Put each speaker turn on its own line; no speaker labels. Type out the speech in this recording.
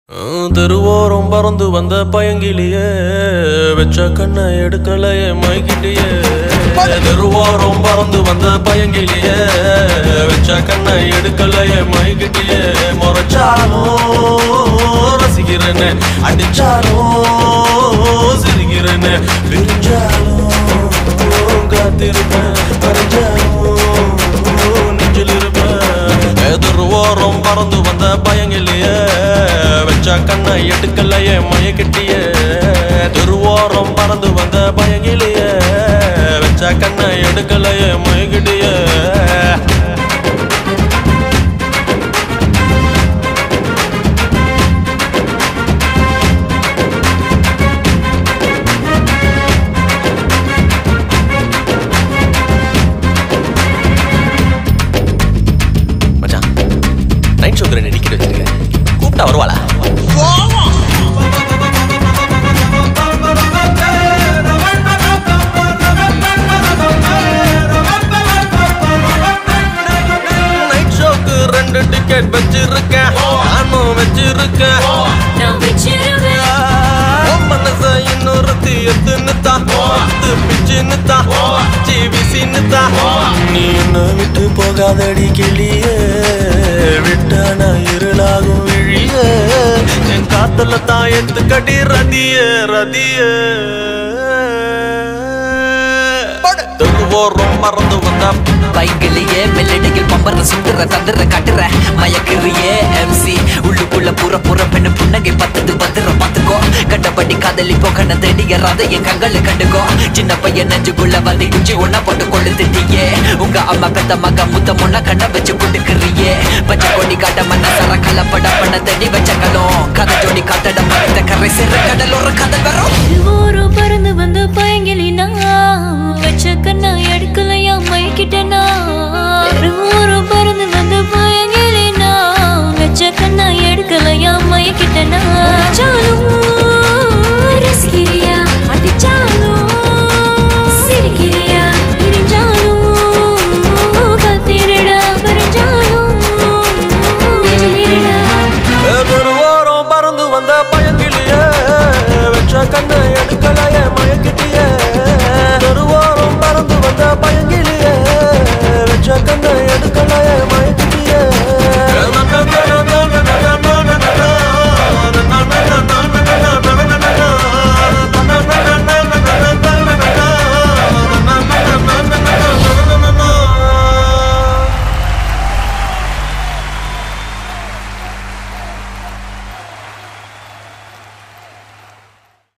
தெருவோரம் பறந்து வந்த பயங்கிலியே வெச்ச கண்ணை எடுக்கலையே மைக்கிட்டியே தெருவோரம் பறந்து வந்த பயங்கிலியே வெச்ச கண்ணை எடுக்கலையே மைக்கிட்டியே முறைச்சாலும் ரசிக்கிறேன்னு அடிச்சாலும் சிரிக்கிறேன்னு பிரிஞ்சாலும் காத்திருப்பேன் மறைஞ்சாலும் நெஞ்சில் இருப்பேன் எதிர் ஓரம் பறந்து வந்த பயங்கிலேயே வச்ச கண்ணை எடுக்கலையே மயக்கிட்டியே திருவோரம் பறந்து வந்த பயங்கிலேயே வச்ச கண்ணை எடுக்கலையே மயக்கிட்டியே மச்சான் நைட் ஷோக்கு ரெண்டு டிக்கெட் வச்சிருக்கேன் கூப்பிட்டா வருவாளா நைட் ஷோக்கு ரெண்டு டிக்கெட் வச்சிருக்கேன் நானும் வச்சிருக்கேன்
நான் வச்சிருவேன்
உன் மனச இன்னொருத்தி எத்துன்னு தான் பத்து பிச்சுன்னு தான் ஜிவிசின்னு தான் நீ என்ன விட்டு போகாதடி கிளியே விட்டான இருளாகும் விழியே என் காத்துல தான் எடுத்து கடி ரதியே ரதியே தெருவோரம் மறந்து வந்த
பைக்கிலேயே மெல்லடியில் பம்பர சுத்துற தந்துற கட்டுற மயக்கிறியே எம்சி உள்ளுக்குள்ள புற புற பெண்ணு புன்னகை பத்தது பத்திர பாத்துக்கோ கண்டபடி காதலி போகன தேடிய ராத என் கண்களை கண்டுக்கோ சின்ன பையன் நெஞ்சுக்குள்ள வந்து குச்சி ஒன்னா போட்டு கொண்டு திட்டியே உங்க அம்மா பெத்த மக முத்த முன்ன கண்ண வச்சு குட்டுக்கிறியே பச்சை கொடி காட்ட மன்ன சர கலப்பட பண்ண தேடி வச்ச கலம் கதை ஜோடி காத்தட மரத்த கரை சிற கடல் ஒரு கதை வரும்
ஊரு பறந்து வந்த பய